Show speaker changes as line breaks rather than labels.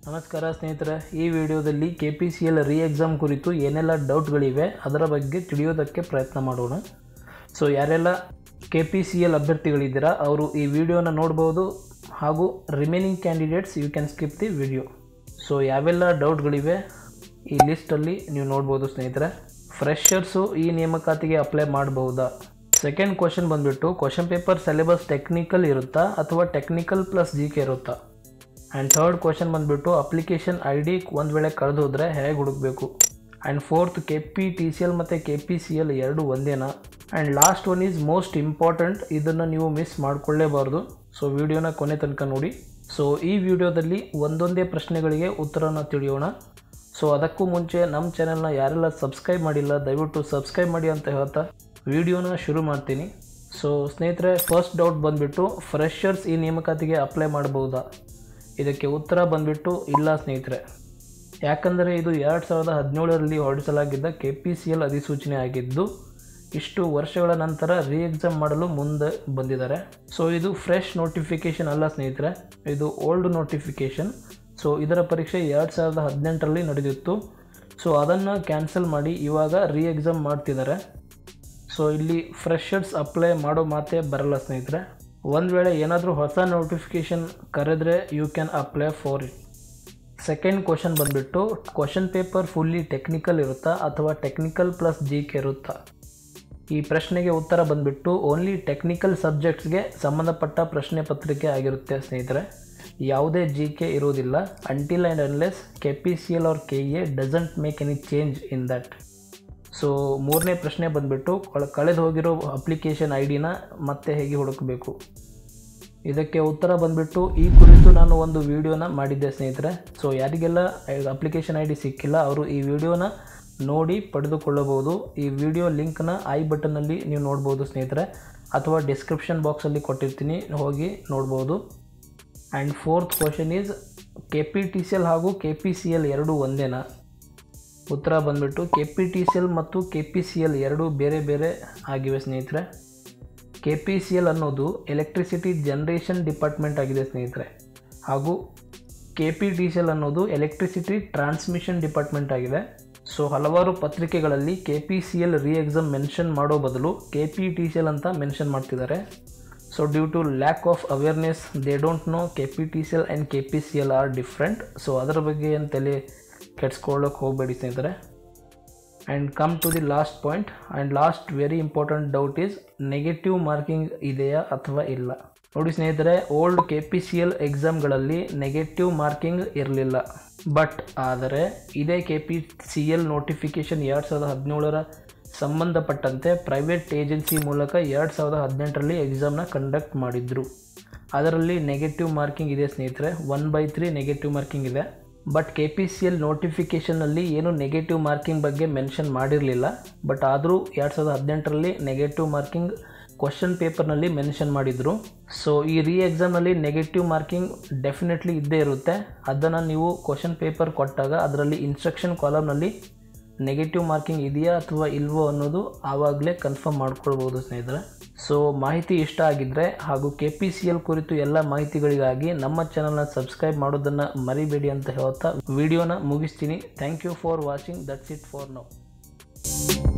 ನಮಸ್ಕಾರ ಸ್ನೇಹಿತರೆ ಈ ವಿಡಿಯೋದಲ್ಲಿ K P C L re exam ಕುರಿತು ಏನೆಲ್ಲ ಡೌಟ್ಗಳಿವೆ ಅದರ ಬಗ್ಗೆ ತಿಳಿಯೋದಕ್ಕೆ ಪ್ರಯತ್ನ ಮಾಡೋಣ ಸೊ ಯಾರೆಲ್ಲ ಕೆ ಪಿ ಸಿ ಎಲ್ ಅಭ್ಯರ್ಥಿಗಳಿದ್ದೀರಾ ಅವರು ಈ ವಿಡಿಯೋನ ನೋಡ್ಬೋದು ಹಾಗೂ remaining candidates you can skip the video so ಯಾವೆಲ್ಲ ಡೌಟ್ಗಳಿವೆ ಈ ಲಿಸ್ಟಲ್ಲಿ ನೀವು ನೋಡ್ಬೋದು ಸ್ನೇಹಿತರೆ ಫ್ರೆಷರ್ಸು ಈ ನೇಮಕಾತಿಗೆ ಅಪ್ಲೈ ಮಾಡಬಹುದಾ ಸೆಕೆಂಡ್ ಕ್ವಶನ್ ಬಂದುಬಿಟ್ಟು ಕ್ವಶನ್ ಪೇಪರ್ ಸಿಲೆಬಸ್ ಟೆಕ್ನಿಕಲ್ ಇರುತ್ತಾ ಅಥವಾ ಟೆಕ್ನಿಕಲ್ ಪ್ಲಸ್ ಜಿ ಕೆ ಇರುತ್ತಾ ಆ್ಯಂಡ್ ಥರ್ಡ್ ಕ್ವಶನ್ ಬಂದುಬಿಟ್ಟು ಅಪ್ಲಿಕೇಶನ್ ಐ ಡಿ ಒಂದು ವೇಳೆ ಕಳೆದು ಹೋದರೆ ಹೇಗೆ ಹುಡುಕಬೇಕು and fourth K P T C L ಮತ್ತು ಕೆ ಪಿ ಸಿ ಎಲ್ ಎರಡು ಒಂದೇನಾ and last one is most important ಇದನ್ನು ನೀವು ಮಿಸ್ ಮಾಡಿಕೊಳ್ಳೇಬಾರ್ದು ಸೊ ವಿಡಿಯೋನ ಕೊನೆ ತನಕ ನೋಡಿ ಸೊ ಈ ವಿಡಿಯೋದಲ್ಲಿ ಒಂದೊಂದೇ ಪ್ರಶ್ನೆಗಳಿಗೆ ಉತ್ತರನ ತಿಳಿಯೋಣ ಸೊ ಅದಕ್ಕೂ ಮುಂಚೆ ನಮ್ಮ ಚಾನೆಲ್ನ ಯಾರೆಲ್ಲ ಸಬ್ಸ್ಕ್ರೈಬ್ ಮಾಡಿಲ್ಲ ದಯವಿಟ್ಟು ಸಬ್ಸ್ಕ್ರೈಬ್ ಮಾಡಿ ಅಂತ ಹೇಳ್ತಾ ವಿಡಿಯೋನ ಶುರು ಮಾಡ್ತೀನಿ ಸೊ ಸ್ನೇಹಿತರೆ ಫಸ್ಟ್ ಡೌಟ್ ಬಂದುಬಿಟ್ಟು ಫ್ರೆಷರ್ಸ್ ಈ ನೇಮಕಾತಿಗೆ ಅಪ್ಲೈ ಮಾಡಬಹುದಾ ಇದಕ್ಕೆ ಉತ್ತರ ಬಂದುಬಿಟ್ಟು ಇಲ್ಲ ಸ್ನೇಹಿತರೆ ಯಾಕಂದರೆ ಇದು ಎರಡು ಸಾವಿರದ ಹದಿನೇಳರಲ್ಲಿ ಹೊರಡಿಸಲಾಗಿದ್ದ ಕೆ ಪಿ ಸಿ ಎಲ್ ಅಧಿಸೂಚನೆ ಆಗಿದ್ದು ಇಷ್ಟು ವರ್ಷಗಳ ನಂತರ ರೀ ಎಕ್ಸಾಮ್ ಮಾಡಲು ಮುಂದೆ ಬಂದಿದ್ದಾರೆ ಸೊ ಇದು ಫ್ರೆಶ್ ನೋಟಿಫಿಕೇಷನ್ ಅಲ್ಲ ಸ್ನೇಹಿತರೆ ಇದು ಓಲ್ಡ್ ನೋಟಿಫಿಕೇಷನ್ ಸೊ ಇದರ ಪರೀಕ್ಷೆ ಎರಡು ಸಾವಿರದ ಹದಿನೆಂಟರಲ್ಲಿ ನಡೆದಿತ್ತು ಸೊ ಅದನ್ನು ಕ್ಯಾನ್ಸಲ್ ಮಾಡಿ ಇವಾಗ ರೀ ಎಕ್ಸಾಮ್ ಮಾಡ್ತಿದ್ದಾರೆ ಸೊ ಇಲ್ಲಿ ಫ್ರೆಷರ್ಸ್ ಅಪ್ಲೈ ಮಾಡೋ ಮಾತೇ ಬರಲ್ಲ ಸ್ನೇಹಿತರೆ ಒಂದು ವೇಳೆ ಏನಾದರೂ ಹೊಸ ನೋಟಿಫಿಕೇಷನ್ ಕರೆದ್ರೆ you can apply for it second question ಬಂದುಬಿಟ್ಟು ಕ್ವಶನ್ ಪೇಪರ್ ಫುಲ್ಲಿ ಟೆಕ್ನಿಕಲ್ ಇರುತ್ತಾ ಅಥವಾ ಟೆಕ್ನಿಕಲ್ ಪ್ಲಸ್ ಜಿ ಕೆ ಇರುತ್ತಾ ಈ ಪ್ರಶ್ನೆಗೆ ಉತ್ತರ ಬಂದುಬಿಟ್ಟು ಓನ್ಲಿ ಟೆಕ್ನಿಕಲ್ ಸಬ್ಜೆಕ್ಟ್ಸ್ಗೆ ಸಂಬಂಧಪಟ್ಟ ಪ್ರಶ್ನೆ ಪತ್ರಿಕೆ ಆಗಿರುತ್ತೆ ಸ್ನೇಹಿತರೆ ಯಾವುದೇ ಜಿ ಕೆ ಇರುವುದಿಲ್ಲ until and unless K P C L or K A doesn't make any change in that so ಮೂರನೇ ಪ್ರಶ್ನೆ ಬಂದುಬಿಟ್ಟು ಕಳೆದು ಹೋಗಿರೋ ಅಪ್ಲಿಕೇಶನ್ ಐ ಡಿನ ಮತ್ತೆ ಹೇಗೆ ಹುಡುಕಬೇಕು ಇದಕ್ಕೆ ಉತ್ತರ ಬಂದುಬಿಟ್ಟು ಈ ಕುರಿತು ನಾನು ಒಂದು ವಿಡಿಯೋನ ಮಾಡಿದ್ದೆ ಸ್ನೇಹಿತರೆ ಸೊ ಯಾರಿಗೆಲ್ಲ ಅಪ್ಲಿಕೇಶನ್ ಐ ಡಿ ಸಿಕ್ಕಿಲ್ಲ ಅವರು ಈ ವಿಡಿಯೋನ ನೋಡಿ ಪಡೆದುಕೊಳ್ಳಬಹುದು ಈ ವಿಡಿಯೋ ಲಿಂಕ್ನ ಐ ಬಟನ್ನಲ್ಲಿ ನೀವು ನೋಡ್ಬೋದು ಸ್ನೇಹಿತರೆ ಅಥವಾ ಡಿಸ್ಕ್ರಿಪ್ಷನ್ ಬಾಕ್ಸಲ್ಲಿ ಕೊಟ್ಟಿರ್ತೀನಿ ಹೋಗಿ ನೋಡ್ಬೋದು and fourth question is K P T C L ಹಾಗೂ ಕೆ ಪಿ ಸಿ ಎಲ್ ಎರಡೂ ಒಂದೇನಾ ಉತ್ತರ ಬಂದುಬಿಟ್ಟು K P T C L ಮತ್ತು ಕೆ ಪಿ ಸಿ ಎಲ್ ಎರಡೂ ಬೇರೆ ಬೇರೆ ಆಗಿವೆ ಸ್ನೇಹಿತರೆ ಕೆ ಪಿ ಸಿ ಎಲ್ ಅನ್ನೋದು ಎಲೆಕ್ಟ್ರಿಸಿಟಿ ಜನ್ರೇಷನ್ ಡಿಪಾರ್ಟ್ಮೆಂಟ್ ಆಗಿದೆ ಸ್ನೇಹಿತರೆ ಹಾಗೂ K P T C L ಅನ್ನೋದು ಎಲೆಕ್ಟ್ರಿಸಿಟಿ ಟ್ರಾನ್ಸ್ಮಿಷನ್ ಡಿಪಾರ್ಟ್ಮೆಂಟ್ ಆಗಿದೆ ಸೊ ಹಲವಾರು ಪತ್ರಿಕೆಗಳಲ್ಲಿ K P C L re exam mention ಮಾಡೋ ಬದಲು K P T C L ಅಂತ ಮೆನ್ಷನ್ ಮಾಡ್ತಿದ್ದಾರೆ so due to lack of awareness they don't know K P T C L and K P C L are different so ಅದರ ಬಗ್ಗೆ ಏನು ತಲೆ ಕೆಡ್ಸ್ಕೊಳ್ಳೋಕೆ ಹೋಗಬೇಡಿ ಸ್ನೇಹಿತರೆ and come to the last point and last very important doubt is negative marking ಇದೆಯಾ ಅಥವಾ ಇಲ್ಲ ನೋಡಿ ಸ್ನೇಹಿತರೆ old K P C L ಎಕ್ಸಾಮ್ಗಳಲ್ಲಿ ನೆಗೆಟಿವ್ ಮಾರ್ಕಿಂಗ್ ಇರಲಿಲ್ಲ ಬಟ್ ಆದರೆ ಇದೇ K P C L notification ಎರಡು ಸಾವಿರದ ಹದಿನೇಳರ ಸಂಬಂಧಪಟ್ಟಂತೆ ಪ್ರೈವೇಟ್ ಏಜೆನ್ಸಿ ಮೂಲಕ ಎರಡು ಸಾವಿರದ ಹದಿನೆಂಟರಲ್ಲಿ ಎಕ್ಸಾಮ್ನ ಕಂಡಕ್ಟ್ ಮಾಡಿದ್ರು ಅದರಲ್ಲಿ ನೆಗೆಟಿವ್ ಮಾರ್ಕಿಂಗ್ ಇದೆ ಸ್ನೇಹಿತರೆ one by three negative marking ಇದೆ but K P C L ನೋಟಿಫಿಕೇಷನಲ್ಲಿ ಏನು ನೆಗೆಟಿವ್ ಮಾರ್ಕಿಂಗ್ ಬಗ್ಗೆ ಮೆನ್ಷನ್ ಮಾಡಿರಲಿಲ್ಲ ಬಟ್ ಆದರೂ ಎರಡು ಸಾವಿರದ ಹದಿನೆಂಟರಲ್ಲಿ ನೆಗೆಟಿವ್ ಮಾರ್ಕಿಂಗ್ ಕ್ವಶನ್ ಪೇಪರ್ನಲ್ಲಿ ಮೆನ್ಷನ್ ಮಾಡಿದರು ಸೊ ಈ ರೀ ಎಕ್ಸಾಮ್ನಲ್ಲಿ ನೆಗೆಟಿವ್ ಮಾರ್ಕಿಂಗ್ ಡೆಫಿನೆಟ್ಲಿ ಇದ್ದೇ ಇರುತ್ತೆ ಅದನ್ನು ನೀವು ಕ್ವಶನ್ ಪೇಪರ್ ಕೊಟ್ಟಾಗ ಅದರಲ್ಲಿ ಇನ್ಸ್ಟ್ರಕ್ಷನ್ ಕಾಲಮ್ನಲ್ಲಿ ನೆಗೆಟಿವ್ ಮಾರ್ಕಿಂಗ್ ಇದೆಯಾ ಅಥವಾ ಇಲ್ವೋ ಅನ್ನೋದು ಆವಾಗಲೇ ಕನ್ಫರ್ಮ್ ಮಾಡ್ಕೊಳ್ಬೋದು ಸ್ನೇಹಿತರೆ ಸೊ ಮಾಹಿತಿ ಇಷ್ಟ ಆಗಿದ್ದರೆ ಹಾಗೂ ಕೆ ಪಿ ಸಿ ಎಲ್ ಕುರಿತು ಎಲ್ಲ ಮಾಹಿತಿಗಳಿಗಾಗಿ ನಮ್ಮ ಚಾನಲ್ನ ಸಬ್ಸ್ಕ್ರೈಬ್ ಮಾಡೋದನ್ನು ಮರಿಬೇಡಿ ಅಂತ ಹೇಳ್ತಾ ವಿಡಿಯೋನ ಮುಗಿಸ್ತೀನಿ thank you for watching that's it for now